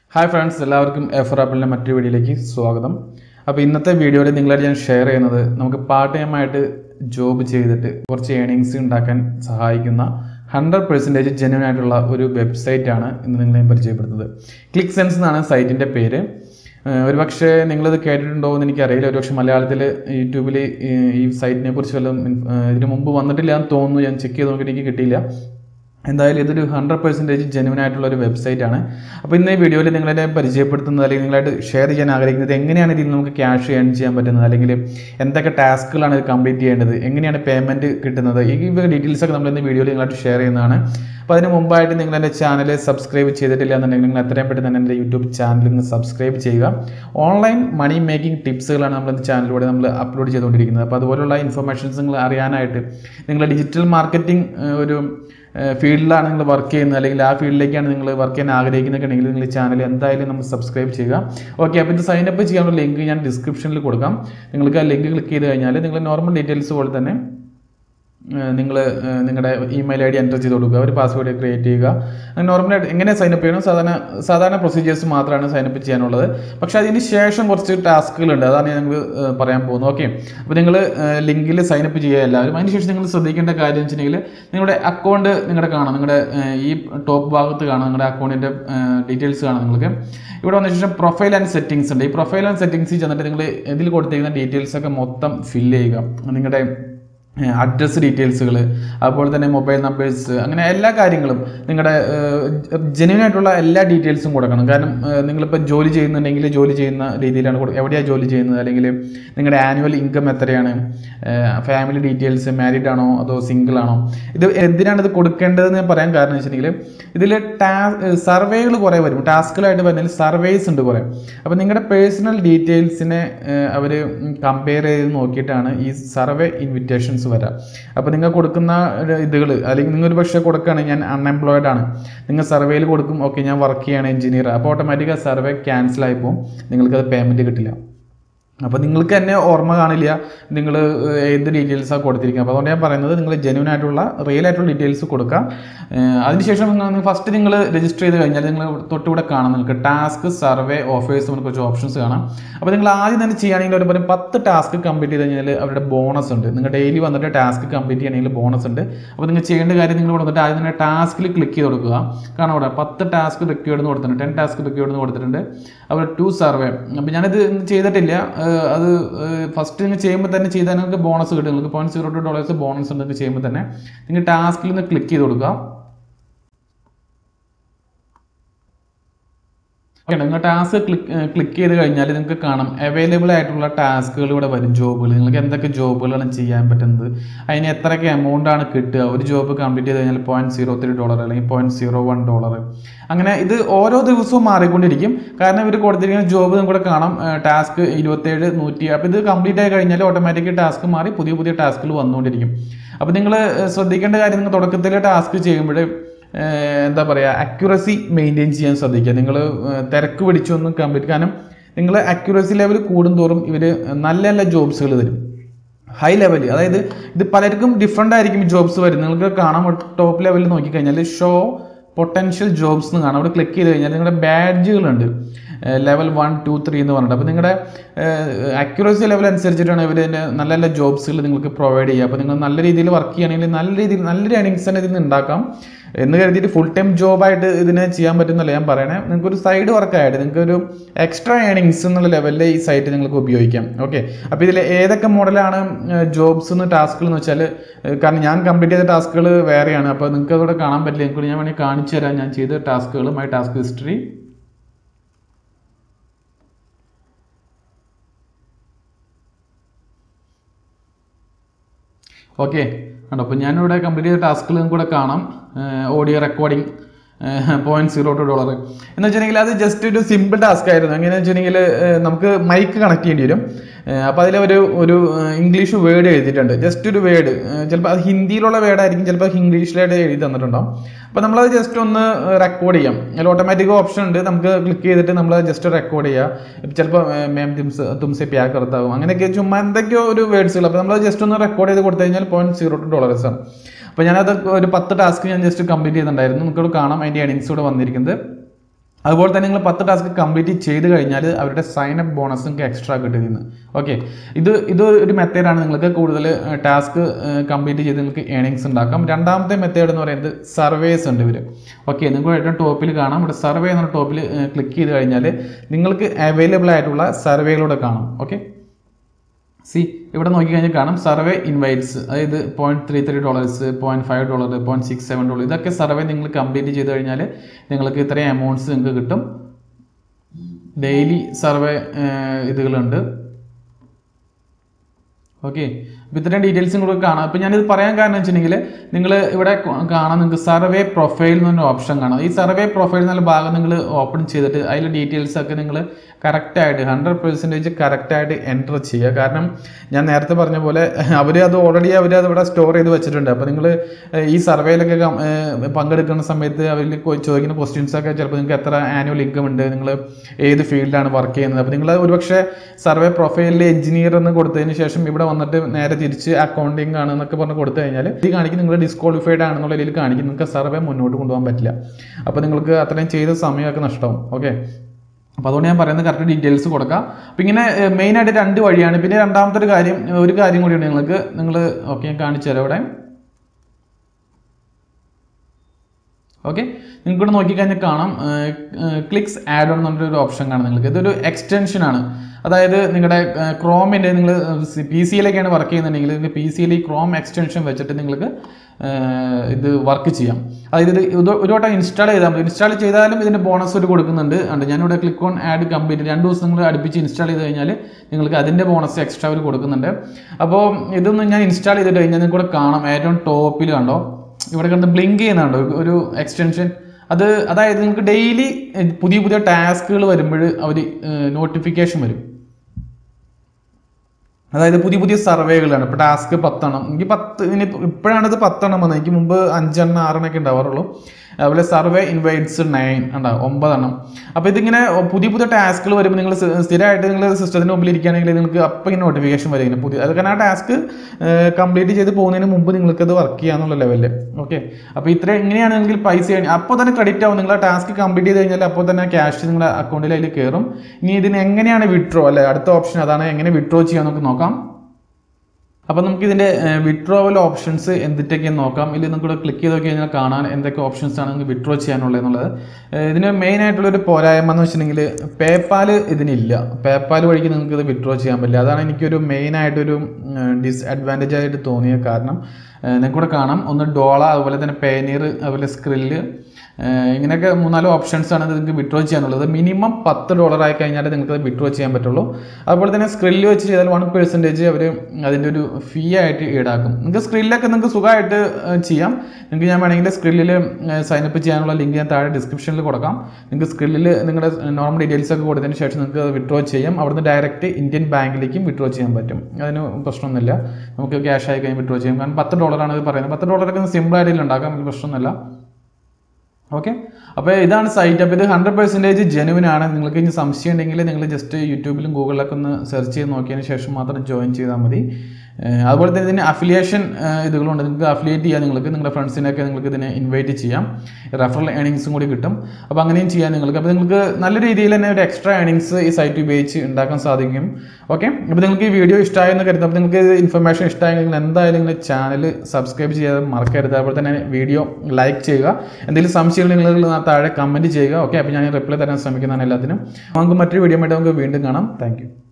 hi friends എല്ലാവർക്കും എഫർ ആപ്പിളിൻ്റെ മറ്റൊരു വീഡിയോയിലേക്ക് സ്വാഗതം അപ്പോൾ ഇന്നത്തെ വീഡിയോയിൽ നിങ്ങളായിട്ട് ഞാൻ ഷെയർ ചെയ്യുന്നത് നമുക്ക് പാർട്ട് ടൈം ആയിട്ട് ജോബ് ചെയ്തിട്ട് കുറച്ച് ഏണിങ്സ് ഉണ്ടാക്കാൻ സഹായിക്കുന്ന ഹൺഡ്രഡ് പെർസെൻറ്റേജ് ജെന്യൂൻ ആയിട്ടുള്ള ഒരു വെബ്സൈറ്റ് ആണ് ഇന്ന് നിങ്ങളെ ഞാൻ പരിചയപ്പെടുത്തുന്നത് ക്ലിക്ക് സെൻസ് എന്നാണ് സൈറ്റിൻ്റെ പേര് ഏഹ് ഒരുപക്ഷെ നിങ്ങളിത് കേട്ടിട്ടുണ്ടോ എന്ന് എനിക്കറിയില്ല ഒരുപക്ഷെ മലയാളത്തിൽ യൂട്യൂബിൽ ഈ സൈറ്റിനെ കുറിച്ച് വല്ലതും ഏഹ് ഇതിന് മുമ്പ് വന്നിട്ടില്ല എന്ന് തോന്നുന്നു ഞാൻ ചെക്ക് ചെയ്ത് നോക്കിയിട്ട് എനിക്ക് കിട്ടിയില്ല എന്തായാലും ഇതൊരു ഹൺഡ്രഡ് പെർസെൻറ്റേജ് ജെനുവൻ ആയിട്ടുള്ള ഒരു വെബ്സൈറ്റ് ആണ് അപ്പോൾ ഇന്ന് ഈ വീഡിയോയിൽ നിങ്ങളെ പരിചയപ്പെടുത്തുന്നത് അല്ലെങ്കിൽ നിങ്ങളായിട്ട് ഷെയർ ചെയ്യാൻ ആഗ്രഹിക്കുന്നത് എങ്ങനെയാണ് ഇതിൽ നമുക്ക് ക്യാഷ് ഏൺ ചെയ്യാൻ പറ്റുന്നത് അല്ലെങ്കിൽ എന്തൊക്കെ ടാസ്കുകളാണ് ഇത് കംപ്ലീറ്റ് ചെയ്യേണ്ടത് എങ്ങനെയാണ് പേയ്മെൻറ്റ് കിട്ടുന്നത് ഈ ഡീറ്റെയിൽസ് ഒക്കെ നമ്മൾ ഇന്ന് വീഡിയോയിൽ നിങ്ങളായിട്ട് ഷെയർ ചെയ്യുന്നതാണ് അപ്പോൾ അതിന് മുമ്പായിട്ട് നിങ്ങൾ എൻ്റെ ചാനൽ സബ്സ്ക്രൈബ് ചെയ്തിട്ടില്ല എന്നുണ്ടെങ്കിൽ നിങ്ങൾ എത്രയും പെട്ടെന്ന് തന്നെ എൻ്റെ യൂട്യൂബ് ചാനൽ നിന്ന് സബ്സ്ക്രൈബ് ചെയ്യുക ഓൺലൈൻ മണി മേക്കിംഗ് ടിപ്സുകളാണ് നമ്മൾ ഈ ചാനലിലൂടെ നമ്മൾ അപ്ലോഡ് ചെയ്തുകൊണ്ടിരിക്കുന്നത് അപ്പോൾ അതുപോലുള്ള ഇൻഫർമേഷൻസ് നിങ്ങൾ അറിയാനായിട്ട് നിങ്ങൾ ഡിജിറ്റൽ മാർക്കറ്റിംഗ് ഒരു ഫീൽഡിലാണ് നിങ്ങൾ വർക്ക് ചെയ്യുന്നത് അല്ലെങ്കിൽ ആ ഫീൽഡിലേക്കാണ് നിങ്ങൾ വർക്ക് ചെയ്യാൻ ആഗ്രഹിക്കുന്നതെങ്കിൽ നിങ്ങൾ ഈ ചാനൽ എന്തായാലും നമ്മൾ സബ്സ്ക്രൈബ് ചെയ്യുക ഓക്കെ അപ്പോൾ ഇത് സൈൻ അപ്പ് ചെയ്യാനുള്ള ലിങ്ക് ഞാൻ ഡിസ്ക്രിപ്ഷനിൽ കൊടുക്കാം നിങ്ങൾക്ക് ആ ലിങ്ക് ക്ലിക്ക് ചെയ്ത് കഴിഞ്ഞാൽ നിങ്ങൾ നോർമൽ ഡീറ്റെയിൽസ് പോലെ തന്നെ നിങ്ങൾ നിങ്ങളുടെ ഇമെയിൽ ഐ ഡി എൻ്റർ ചെയ്ത് കൊടുക്കുക ഒരു പാസ്വേഡ് ക്രിയേറ്റ് ചെയ്യുക നോർമലായിട്ട് എങ്ങനെ സൈനപ്പ് ചെയ്യണം സാധാരണ സാധാരണ പ്രൊസീജിയേഴ്സ് മാത്രമാണ് സൈനപ്പ് ചെയ്യാനുള്ളത് പക്ഷേ അതിന് ശേഷം കുറച്ച് ടാസ്കുകളുണ്ട് അതാണ് ഞാൻ നിങ്ങൾക്ക് പറയാൻ പോകുന്നത് ഓക്കെ അപ്പോൾ നിങ്ങൾ ലിങ്കിൽ സൈനപ്പ് ചെയ്യുക എല്ലാവരും അതിനുശേഷം നിങ്ങൾ ശ്രദ്ധിക്കേണ്ട കാര്യം എന്ന് വെച്ചിട്ടുണ്ടെങ്കിൽ നിങ്ങളുടെ അക്കൗണ്ട് നിങ്ങളുടെ കാണാം നിങ്ങളുടെ ഈ ടോപ്പ് ഭാഗത്ത് കാണാം നിങ്ങളുടെ അക്കൗണ്ടിൻ്റെ ഡീറ്റെയിൽസ് കാണാം നിങ്ങൾക്ക് ഇവിടെ വന്ന ശേഷം പ്രൊഫൈൽ ആൻഡ് സെറ്റിംഗ്സ് ഉണ്ട് ഈ പ്രൊഫൈൽ ആൻഡ് സെറ്റിംഗ്സിൽ ചെന്നിട്ട് നിങ്ങൾ ഇതിൽ കൊടുത്തിരിക്കുന്ന ഡീറ്റെയിൽസ് ഒക്കെ മൊത്തം ഫില്ല് ചെയ്യുക നിങ്ങളുടെ അഡ്രസ്സ് ഡീറ്റെയിൽസുകൾ അതുപോലെ തന്നെ മൊബൈൽ നമ്പേഴ്സ് അങ്ങനെ എല്ലാ കാര്യങ്ങളും നിങ്ങളുടെ ജെന്യൂൻ ആയിട്ടുള്ള എല്ലാ ഡീറ്റെയിൽസും കൊടുക്കണം കാരണം നിങ്ങളിപ്പോൾ ജോലി ചെയ്യുന്നുണ്ടെങ്കിൽ ജോലി ചെയ്യുന്ന രീതിയിലാണ് കൊടുക്കുക എവിടെയാണ് ജോലി ചെയ്യുന്നത് അല്ലെങ്കിൽ നിങ്ങളുടെ ആനുവൽ ഇൻകം എത്രയാണ് ഫാമിലി ഡീറ്റെയിൽസ് മാരീഡ് ആണോ അതോ സിംഗിൾ ആണോ ഇത് എന്തിനാണ് ഇത് കൊടുക്കേണ്ടതെന്ന് ഞാൻ പറയാൻ കാരണം വെച്ചിട്ടുണ്ടെങ്കിൽ ഇതിൽ ടാ സർവേകൾ കുറേ വരും ടാസ്കുകളായിട്ട് വരുന്നതിൽ സർവേസ് ഉണ്ട് കുറേ അപ്പോൾ നിങ്ങളുടെ പേഴ്സണൽ ഡീറ്റെയിൽസിനെ അവർ കമ്പയർ ചെയ്ത് നോക്കിയിട്ടാണ് ഈ സർവേ ഇൻവിറ്റേഷൻസ് വരാം അപ്പോൾ നിങ്ങൾ കൊടുക്കുന്ന ഇതുകൾ അല്ലെങ്കിൽ നിങ്ങൾ ഒരു പക്ഷേ കൊടുക്കുകയാണെങ്കിൽ ഞാൻ അൺഎംപ്ലോയിഡ് ആണ് നിങ്ങൾ സർവേയിൽ കൊടുക്കും ഓക്കെ ഞാൻ വർക്ക് ചെയ്യാണ് എഞ്ചിനീയർ അപ്പോൾ ഓട്ടോമാറ്റിക്കായി സർവേ ക്യാൻസൽ ആയി പോകും നിങ്ങൾക്കത് പേയ്മെൻറ്റ് കിട്ടില്ല അപ്പോൾ നിങ്ങൾക്ക് തന്നെ ഓർമ്മ കാണില്ല നിങ്ങൾ ഏത് ഡീറ്റെയിൽസാണ് കൊടുത്തിരിക്കുന്നത് അപ്പോൾ അതുകൊണ്ട് ഞാൻ പറയുന്നത് നിങ്ങൾ ജെന്യൂൻ ആയിട്ടുള്ള റിയൽ ആയിട്ടുള്ള ഡീറ്റെയിൽസ് കൊടുക്കാം അതിനുശേഷം ഫസ്റ്റ് നിങ്ങൾ രജിസ്റ്റർ ചെയ്ത് കഴിഞ്ഞാൽ നിങ്ങൾ തൊട്ടിവിടെ കാണാം നിങ്ങൾക്ക് ടാസ്ക് സർവേ ഓഫേഴ്സ് നമുക്ക് കുറച്ച് ഓപ്ഷൻസ് കാണാം അപ്പോൾ നിങ്ങൾ ആദ്യം തന്നെ ചെയ്യുകയാണെങ്കിൽ അവർ പറയും പത്ത് ടാസ്ക് കംപ്ലീറ്റ് ചെയ്ത് കഴിഞ്ഞാൽ അവരുടെ ബോണസ് ഉണ്ട് നിങ്ങൾ ഡെയിലി വന്നിട്ട് ടാസ്ക് കംപ്ലീറ്റ് ചെയ്യണമെങ്കിൽ ബോണസ് ഉണ്ട് അപ്പോൾ നിങ്ങൾ ചെയ്യേണ്ട കാര്യം നിങ്ങൾ ഇവിടെ വന്നിട്ട് ആദ്യം തന്നെ ടാസ്കിൽ ക്ലിക്ക് ചെയ്ത് കൊടുക്കുക കാരണം അവിടെ പത്ത് ടാസ്ക് റിക്വേർഡ് എന്ന് കൊടുത്തിട്ടുണ്ട് ടെൻ ടാസ്ക് റിക്വേർഡ് എന്ന് കൊടുത്തിട്ടുണ്ട് അവർ ടു സർവേ അപ്പോൾ ഞാനിത് ചെയ്തിട്ടില്ല അത് ഫസ്റ്റ് നിങ്ങൾ ചെയ്യുമ്പോൾ തന്നെ ചെയ്താൽ നിങ്ങൾക്ക് ബോണസ് കിട്ടും നിങ്ങൾക്ക് point zero two dollars bonus ഉണ്ടെങ്കിൽ ചെയ്യുമ്പോൾ തന്നെ നിങ്ങൾ ടാസ്കിൽ നിന്ന് ക്ലിക്ക് ചെയ്ത് കൊടുക്കുക ഓക്കെ നിങ്ങൾ ടാസ്ക് ക്ലിക്ക് ക്ലിക്ക് ചെയ്ത് കഴിഞ്ഞാൽ നിങ്ങൾക്ക് കാണാം അവൈലബിൾ ആയിട്ടുള്ള ടാസ്കുകൾ ഇവിടെ വരും ജോബുകൾ നിങ്ങൾക്ക് എന്തൊക്കെ ജോബുകളാണ് ചെയ്യാൻ പറ്റുന്നത് അതിന് എത്രയൊക്കെ എമൗണ്ട് ആണ് കിട്ടുക ഒരു ജോബ് കംപ്ലീറ്റ് ചെയ്ത് കഴിഞ്ഞാൽ പോയിന്റ് സീറോ ത്രീ ഡോളർ അല്ലെങ്കിൽ പോയിന്റ് സീറോ വൺ ഡോളർ അങ്ങനെ ഇത് ഓരോ ദിവസവും മാറിക്കൊണ്ടിരിക്കും കാരണം ഇവർ കൊടുത്തിരിക്കുന്ന ജോബ് നമുക്കിവിടെ കാണാം ടാസ്ക് ഇരുപത്തേഴ് നൂറ്റി അപ്പോൾ ഇത് കംപ്ലീറ്റ് ആയി കഴിഞ്ഞാൽ ഓട്ടോമാറ്റിക് ടാസ്ക് മാറി പുതിയ പുതിയ ടാസ്കുകൾ വന്നുകൊണ്ടിരിക്കും അപ്പോൾ നിങ്ങൾ ശ്രദ്ധിക്കേണ്ട കാര്യം നിങ്ങൾ തുടക്കത്തിൽ ടാസ്ക് ചെയ്യുമ്പോൾ എന്താ പറയുക അക്യുറസി മെയിൻറ്റെയിൻ ചെയ്യാൻ ശ്രദ്ധിക്കുക നിങ്ങൾ തിരക്ക് പിടിച്ചൊന്നും കംപ്ലീറ്റ് കാരണം നിങ്ങൾ അക്യുറസി ലെവൽ കൂടുന്തോറും ഇവർ നല്ല നല്ല ജോബ്സുകൾ തരും ഹൈ ലെവൽ അതായത് ഇത് പലർക്കും ഡിഫറെൻ്റ് ആയിരിക്കും ജോബ്സ് വരും നിങ്ങൾക്ക് കാണാം ടോപ്പ് ലെവലിൽ നോക്കിക്കഴിഞ്ഞാൽ ഷോ പൊട്ടൻഷ്യൽ ജോബ്സ് എന്ന് കാണാം അവിടെ ക്ലിക്ക് ചെയ്ത് കഴിഞ്ഞാൽ നിങ്ങളുടെ ബാഡ്ജുകളുണ്ട് ലെവൽ വൺ ടു ത്രീ എന്ന് പറഞ്ഞിട്ട് അപ്പോൾ നിങ്ങളുടെ അക്യുറസി ലെവൽ അനുസരിച്ചിട്ടാണ് ഇവർ നല്ല നല്ല ജോബ്സുകൾ നിങ്ങൾക്ക് പ്രൊവൈഡ് ചെയ്യുക അപ്പോൾ നിങ്ങൾ നല്ല രീതിയിൽ വർക്ക് ചെയ്യുകയാണെങ്കിൽ നല്ല രീതിയിൽ നല്ലൊരു ഏണിങ്സ് തന്നെ ഇതിൽ നിന്ന് ഉണ്ടാക്കാം എന്ന് കരുതിയിട്ട് ഫുൾ ടൈം ജോബായിട്ട് ഇതിനെ ചെയ്യാൻ പറ്റുന്നല്ല ഞാൻ പറയണേ നിങ്ങൾക്ക് ഒരു സൈഡ് വർക്കായിട്ട് നിങ്ങൾക്ക് ഒരു എക്സ്ട്രാ ഏണിങ്സ് എന്നുള്ള ലെവലിൽ ഈ സൈറ്റ് നിങ്ങൾക്ക് ഉപയോഗിക്കാം ഓക്കെ അപ്പോൾ ഇതിൽ ഏതൊക്കെ മോഡലാണ് ജോബ്സ് എന്ന് ടാസ്കുകൾ എന്ന് വെച്ചാൽ കാരണം ഞാൻ കംപ്ലീറ്റ് ചെയ്ത ടാസ്കുകൾ വേറെയാണ് അപ്പോൾ നിങ്ങൾക്ക് അതോടെ കാണാൻ പറ്റില്ല നിങ്ങൾക്ക് ഞാൻ വേണമെങ്കിൽ കാണിച്ചു തരാം ഞാൻ ചെയ്ത ടാസ്കുകൾ മൈ ടാസ്ക് ഹിസ്റ്ററി ഓക്കെ കണ്ടോ അപ്പോൾ ഞാനിവിടെ കംപ്ലീറ്റ് ചെയ്ത ടാസ്കുകൾ കൂടെ കാണാം audio recording point zero two dollar എന്ന് വെച്ചിട്ടുണ്ടെങ്കിൽ അത് ജസ്റ്റ് ഒരു സിമ്പിൾ ടാസ്ക് ആയിരുന്നു എങ്ങനെയാണെന്ന് വെച്ചിട്ടുണ്ടെങ്കിൽ നമുക്ക് മൈക്ക് കണക്ട് ചെയ്യേണ്ടി വരും അപ്പോൾ അതിൽ ഒരു ഒരു ഇംഗ്ലീഷ് വേർഡ് എഴുതിയിട്ടുണ്ട് ജസ്റ്റ് ഒരു വേർഡ് ചിലപ്പോൾ അത് ഹിന്ദിയിലുള്ള വേർഡായിരിക്കും ചിലപ്പോൾ ഇംഗ്ലീഷിലായിട്ട് എഴുതി തന്നിട്ടുണ്ടാവും അപ്പോൾ നമ്മളത് ജസ്റ്റ് ഒന്ന് റെക്കോർഡ് ചെയ്യാം അതിൽ ഓട്ടോമാറ്റിക് ഓപ്ഷൻ ഉണ്ട് നമുക്ക് ക്ലിക്ക് ചെയ്തിട്ട് നമ്മൾ ജസ്റ്റ് റെക്കോർഡ് ചെയ്യുക ചിലപ്പോൾ മാം തുംസ് തുംസെ പ്യാ കർത്താവും അങ്ങനെയൊക്കെ ചുമ്മാ എന്തൊക്കെയോ ഒരു വേർഡ്സുകൾ അപ്പോൾ നമ്മൾ ജസ്റ്റ് ഒന്ന് റെക്കോർഡ് ചെയ്ത് കൊടുത്തു കഴിഞ്ഞാൽ പോയിന്റ് സീറോ ടു ഡോളേഴ്സ് ആണ് അപ്പോൾ ഞാനത് ഒരു പത്ത് ടാസ്ക് ഞാൻ ജസ്റ്റ് കംപ്ലീറ്റ് ചെയ്തിട്ടുണ്ടായിരുന്നു നിങ്ങൾക്ക് കാണാം അതിൻ്റെ എണിങ്സ് ഇവിടെ വന്നിരിക്കുന്നത് അതുപോലെ തന്നെ നിങ്ങൾ പത്ത് ടാസ്ക് കംപ്ലീറ്റ് ചെയ്ത് കഴിഞ്ഞാൽ അവരുടെ സൈൻ അപ്പ് ബോണസ് നിങ്ങൾക്ക് എക്സ്ട്രാ കിട്ടുന്നത് ഓക്കെ ഇത് ഇത് ഒരു മെത്തേഡാണ് നിങ്ങൾക്ക് കൂടുതൽ ടാസ്ക് കംപ്ലീറ്റ് ചെയ്ത് നിങ്ങൾക്ക് ഏണിങ്സ് ഉണ്ടാക്കാം രണ്ടാമത്തെ മെത്തേഡ് എന്ന് പറയുന്നത് സർവേസ് ഉണ്ട് ഇവർ ഓക്കെ നിങ്ങൾക്ക് ഏറ്റവും ടോപ്പിൽ കാണാം ഇവിടെ സർവേ എന്ന ടോപ്പിൽ ക്ലിക്ക് ചെയ്ത് കഴിഞ്ഞാൽ നിങ്ങൾക്ക് അവൈലബിൾ ആയിട്ടുള്ള സർവേകളൂടെ കാണാം ഓക്കെ സി ഇവിടെ നോക്കിക്കഴിഞ്ഞാൽ കാണാം സർവേ ഇൻവൈറ്റ്സ് അതായത് point three three dollars point five dollar point six seven dollar ഇതൊക്കെ സർവേ നിങ്ങൾ കംപ്ലീറ്റ് ചെയ്ത് കഴിഞ്ഞാൽ നിങ്ങൾക്ക് ഇത്രയും എമൗണ്ട്സ് നിങ്ങൾക്ക് കിട്ടും ഡെയിലി സർവേ ഇതുകളുണ്ട് ഓക്കെ അപ്പോൾ ഇത്രയും ഡീറ്റെയിൽസും കൂടെ കാണാം അപ്പോൾ ഞാനിത് പറയാൻ കാരണം വെച്ചിട്ടുണ്ടെങ്കിൽ നിങ്ങൾ ഇവിടെ കാണാൻ നിങ്ങൾക്ക് സർവേ പ്രൊഫൈൽ എന്നൊരു ഓപ്ഷൻ കാണാം ഈ സർവേ പ്രൊഫൈൽ എന്നുള്ള ഭാഗം നിങ്ങൾ ഓപ്പൺ ചെയ്തിട്ട് അതിൽ ഡീറ്റെയിൽസ് ഒക്കെ നിങ്ങൾ കറക്റ്റായിട്ട് ഹൺഡ്രഡ് പെർസെൻറ്റേജ് കറക്റ്റായിട്ട് എൻറ്റർ ചെയ്യുക കാരണം ഞാൻ നേരത്തെ പറഞ്ഞ പോലെ അവർ അത് ഓൾറെഡി അവർ അത് ഇവിടെ സ്റ്റോർ ചെയ്ത് വെച്ചിട്ടുണ്ട് അപ്പോൾ നിങ്ങൾ ഈ സർവേയിലൊക്കെ കം- ഏഹ് പങ്കെടുക്കുന്ന സമയത്ത് അവരിൽ കൊ- ചോദിക്കുന്ന ക്വസ്റ്റ്യൻസ് ഒക്കെ ചിലപ്പോൾ നിങ്ങൾക്ക് എത്ര ആനുവൽ ഇൻകം ഉണ്ട് നിങ്ങൾ ഏത് ഫീൽഡിലാണ് വർക്ക് ചെയ്യുന്നത് അപ്പോൾ നിങ്ങൾ ഒരുപക്ഷെ സർവേ പ്രൊഫൈലിൽ എഞ്ചിനീയർ എന്ന് കൊടുത്തതിന് ശേഷം ഇവിടെ വന്നിട്ട് നേരെ തിരിച്ച് അക്കൗണ്ടിങ് ആണ് എന്നൊക്കെ പറഞ്ഞ് കൊടുത്തു കഴിഞ്ഞാൽ ഇത് കാണിക്കും നിങ്ങൾ ഡിസ്ക്വാളിഫൈഡ് ആണെന്നുള്ള രീതിയിൽ കാണിക്കും നിങ്ങൾക്ക് സർവേ മുന്നോട്ട് കൊണ്ടുപോകാൻ പറ്റില്ല അപ്പോൾ നിങ്ങൾക്ക് അത്രയും ചെയ്ത സമയമൊക്കെ നഷ്ടമാവും ഓക്കെ അപ്പോൾ അതുകൊണ്ട് ഞാൻ പറയുന്നത് കറക്റ്റ് ഡീറ്റെയിൽസ് കൊടുക്കാം അപ്പോൾ ഇങ്ങനെ മെയിൻ ആയിട്ട് രണ്ട് വഴിയാണ് പിന്നെ രണ്ടാമത്തെ ഒരു കാര്യം ഒരു കാര്യം കൂടിയുണ്ട് നിങ്ങൾക്ക് നിങ്ങൾ ഓക്കെ ഞാൻ കാണിച്ചു തരാം ഇവിടെ ഓക്കെ നിങ്ങൾക്ക് ഇവിടെ നോക്കിക്കഴിഞ്ഞാൽ കാണാം ക്ലിക്സ് ആഡ് ഓൺ എന്നൊരു ഓപ്ഷൻ കാണാം നിങ്ങൾക്ക് ഇതൊരു എക്സ്റ്റൻഷൻ ആണ് അതായത് നിങ്ങളുടെ ക്രോമിൻ്റെ നിങ്ങൾ പി സിയിലേക്കാണ് വർക്ക് ചെയ്യുന്നുണ്ടെങ്കിൽ നിങ്ങൾക്ക് പി സിയിൽ ഈ ക്രോം എക്സ്റ്റൻഷൻ വെച്ചിട്ട് നിങ്ങൾക്ക് ഏഹ്, ഇത് വർക്ക് ചെയ്യാം അതായത് ഇത് ഇത് ഒരു വട്ടം ഇൻസ്റ്റാൾ ചെയ്താൽ മതി ഇൻസ്റ്റാൾ ചെയ്താലും ഇതിൻ്റെ ബോണസ് ഒരു കൊടുക്കുന്നുണ്ട് ഉണ്ട് ഞാനിവിടെ ക്ലിക്ക് ഓൺ ആഡ് കംപ്ലീറ്റ് രണ്ട് ദിവസം നിങ്ങൾ അടുപ്പിച്ച് ഇൻസ്റ്റാൾ ചെയ്ത് കഴിഞ്ഞാൽ നിങ്ങൾക്ക് അതിൻ്റെ ബോണസ് എക്സ്ട്രാ അവർ കൊടുക്കുന്നുണ്ട് അപ്പോൾ ഇതൊന്ന് ഞാൻ ഇൻസ്റ്റാൾ ചെയ്തിട്ട് കഴിഞ്ഞാൽ നിങ്ങൾക്ക് ഇവിടെ കാണാം ഏറ്റവും ടോപ്പിൽ കണ്ടോ ഇവിടെ കണ്ട് ബ്ലിങ്ക് ചെയ്യുന്നുണ്ടോ ഒരു എക്സ്റ്റൻഷൻ അത് അതായത് നിങ്ങൾക്ക് ഡെയിലി പുതിയ പുതിയ ടാസ്കുകൾ വരുമ്പോൾ അവർ നോട്ടിഫിക്കേഷൻ വരും അതായത് പുതിയ പുതിയ സർവേകളാണ് ഇപ്പോൾ ടാസ്ക് പത്തെണ്ണം എനിക്ക് പത്ത് ഇനി ഇപ്പോഴാണ് ഇത് പത്തെണ്ണം വന്നത് എനിക്ക് മുമ്പ് അഞ്ചെണ്ണം ആറെണ്ണം ഒക്കെ ഉണ്ടാവാറുള്ളൂ അതുപോലെ സർവേ ഇൻവൈറ്റ്സ് നയൻ ഉണ്ടാവും ഒമ്പതെണ്ണം അപ്പോൾ ഇതിങ്ങനെ പുതിയ പുതിയ ടാസ്കുകൾ വരുമ്പോൾ നിങ്ങൾ സ്ഥിരമായിട്ട് നിങ്ങൾ സിസ്റ്റത്തിന് മുമ്പിൽ ഇരിക്കുകയാണെങ്കിൽ നിങ്ങൾക്ക് അപ്പം ഇങ്ങനെ നോട്ടിഫിക്കേഷൻ വരും ഇങ്ങനെ പുതിയ അത് കാരണം ആ ടാസ്ക് കംപ്ലീറ്റ് ചെയ്ത് പോകുന്നതിന് മുമ്പ് നിങ്ങൾക്ക് അത് വർക്ക് ചെയ്യാന്നുള്ള ലെവലിൽ ഓക്കെ അപ്പോൾ ഇത്ര ഇങ്ങനെയാണെങ്കിൽ പൈസ അപ്പോൾ തന്നെ ക്രെഡിറ്റ് ആവും നിങ്ങൾ ആ ടാസ്ക് കംപ്ലീറ്റ് ചെയ്ത് കഴിഞ്ഞാൽ അപ്പോൾ തന്നെ ക്യാഷ് നിങ്ങളുടെ അക്കൗണ്ടിൽ അതിൽ കയറും ഇനി ഇതിന് എങ്ങനെയാണ് വിഡ്രോ അല്ലെ അടുത്ത ഓപ്ഷൻ അതാണ് എങ്ങനെ വിഡ്രോ ചെയ്യാൻ നമുക്ക് നോക്കാം അപ്പോൾ നമുക്ക് ഇതിൻ്റെ വിഡ്രോവൽ ഓപ്ഷൻസ് എന്തിട്ടൊക്കെയെന്ന് നോക്കാം ഇതിൽ നിങ്ങൾക്ക് ക്ലിക്ക് ചെയ്ത് നോക്കി കഴിഞ്ഞാൽ കാണാൻ എന്തൊക്കെ ഓപ്ഷൻസ് ആണ് നിങ്ങൾക്ക് വിഡ്രോ ചെയ്യാനുള്ളത് എന്നുള്ളത് ഏഹ് ഇതിന് മെയിൻ ആയിട്ടുള്ള ഒരു പോരായ്മ എന്ന് വെച്ചിട്ടുണ്ടെങ്കിൽ പേപ്പാൽ ഇതിനില്ല പേപ്പാൽ വഴിക്ക് നിങ്ങൾക്ക് ഇത് വിഡ്രോ ചെയ്യാൻ പറ്റില്ല അതാണ് എനിക്കൊരു മെയിൻ ആയിട്ടൊരു ഡിസ്അഡ്വാൻറ്റേജ് ആയിട്ട് തോന്നിയ കാരണം ഏഹ് നിങ്ങൾക്കൂടെ കാണാം ഒന്ന് ഡോള അതുപോലെ തന്നെ പേനീർ അതുപോലെ സ്ക്രില്ല് ഏഹ് ഇങ്ങനെയൊക്കെ മൂന്നാല് ഓപ്ഷൻസ് ആണ് നിങ്ങൾക്ക് വിഡ്രോ ചെയ്യാനുള്ളത് മിനിമം പത്ത് ഡോളർ ആയി കഴിഞ്ഞാൽ നിങ്ങൾക്ക് അത് വിഡ്രോ ചെയ്യാൻ പറ്റുള്ളൂ അതുപോലെ തന്നെ സ്ക്രില്ല് വെച്ച് ചെയ്താൽ വൺ പെർസെൻറ്റേജ് അവർ അതിൻ്റെ ഒരു ഫീ ആയിട്ട് ഈടാക്കും നിങ്ങൾക്ക് സ്ക്രില്ലൊക്കെ നിങ്ങൾക്ക് സുഖമായിട്ട് ഏഹ് ചെയ്യാം നിങ്ങൾക്ക് ഞാൻ വേണമെങ്കിൽ സ്ക്രില്ലിൽ സൈനപ്പ് ചെയ്യാനുള്ള ലിങ്ക് ഞാൻ താഴെ ഡിസ്ക്രിപ്ഷനിൽ കൊടുക്കാം നിങ്ങൾക്ക് സ്ക്രില്ലിൽ നിങ്ങളുടെ നോർമൽ ഡീറ്റെയിൽസ് ഒക്കെ കൊടുത്തതിന് ശേഷം നിങ്ങൾക്ക് അത് വിഡ്രോ ചെയ്യാം അവിടുന്ന് ഡയറക്റ്റ് ഇന്ത്യൻ ബാങ്കിലേക്കും വിഡ്രോ ചെയ്യാൻ പറ്റും അതിന് പ്രശ്നമൊന്നുമില്ല നമുക്ക് ക്യാഷ് ആയി കഴിഞ്ഞ് വിഡ്രോ ചെയ്യാം കാരണം പത്ത് ഡോളറാണ് ഇത് പറയുന്നത് പത്ത് ഡോളറൊക്കെ സിമ്പിൾ ആയിട്ട് ഉണ്ടാക്കാം അതിന് പ്രശ്നമൊന്നുമില്ല ഓക്കെ അപ്പോൾ ഇതാണ് സൈറ്റ് അപ്പോൾ ഇത് ഹൺഡ്രഡ് പെർസെൻറ്റേജ് ജെനുവിൻ ആണ് നിങ്ങൾക്ക് ഇനി സംശയം ഉണ്ടെങ്കിൽ നിങ്ങൾ ജസ്റ്റ് യൂട്യൂബിലും ഗൂഗിളിലൊക്കെ ഒന്ന് സെർച്ച് ചെയ്ത് നോക്കിയതിന് ശേഷം മാത്രം ജോയിൻ ചെയ്താൽ മതി ഏഹ് അതുപോലെ തന്നെ ഇതിന് അഫിലിയേഷൻ ഇതുകളുണ്ട് നിങ്ങൾക്ക് അഫിലിയേറ്റ് ചെയ്യാം നിങ്ങൾക്ക് നിങ്ങളുടെ ഫ്രണ്ട്സിനൊക്കെ നിങ്ങൾക്ക് ഇതിനെ ഇൻവൈറ്റ് ചെയ്യാം റെഫറൽ ഏണിങ്സും കൂടി കിട്ടും അപ്പോൾ അങ്ങനെയും ചെയ്യാം നിങ്ങൾക്ക് അപ്പോൾ നിങ്ങൾക്ക് നല്ല രീതിയിൽ തന്നെ ഒരു എക്സ്ട്രാ ഏണിങ്സ് ഈ സൈറ്റ് ഉപയോഗിച്ച് ഉണ്ടാക്കാൻ സാധിക്കും ഓക്കെ അപ്പോൾ നിങ്ങൾക്ക് ഈ വീഡിയോ ഇഷ്ടമായെന്ന് കരുതും അപ്പോൾ നിങ്ങൾക്ക് ഇൻഫർമേഷൻ ഇഷ്ടമായെങ്കിൽ നിങ്ങൾ എന്തായാലും നിങ്ങളുടെ ചാനൽ സബ്സ്ക്രൈബ് ചെയ്യാതെ മറക്കരുത് അതുപോലെ തന്നെ വീഡിയോ ലൈക്ക് ചെയ്യുക എന്തെങ്കിലും സംശയങ്ങൾ നിങ്ങൾ താഴെ കമൻറ്റ് ചെയ്യുക ഓക്കെ അപ്പോൾ ഞാൻ റിപ്ലൈ തരാൻ ശ്രമിക്കുന്നതാണ് എല്ലാത്തിനും നമുക്ക് മറ്റൊരു വീഡിയോ ആയിട്ട് നമുക്ക് വീണ്ടും കാണാം താങ്ക്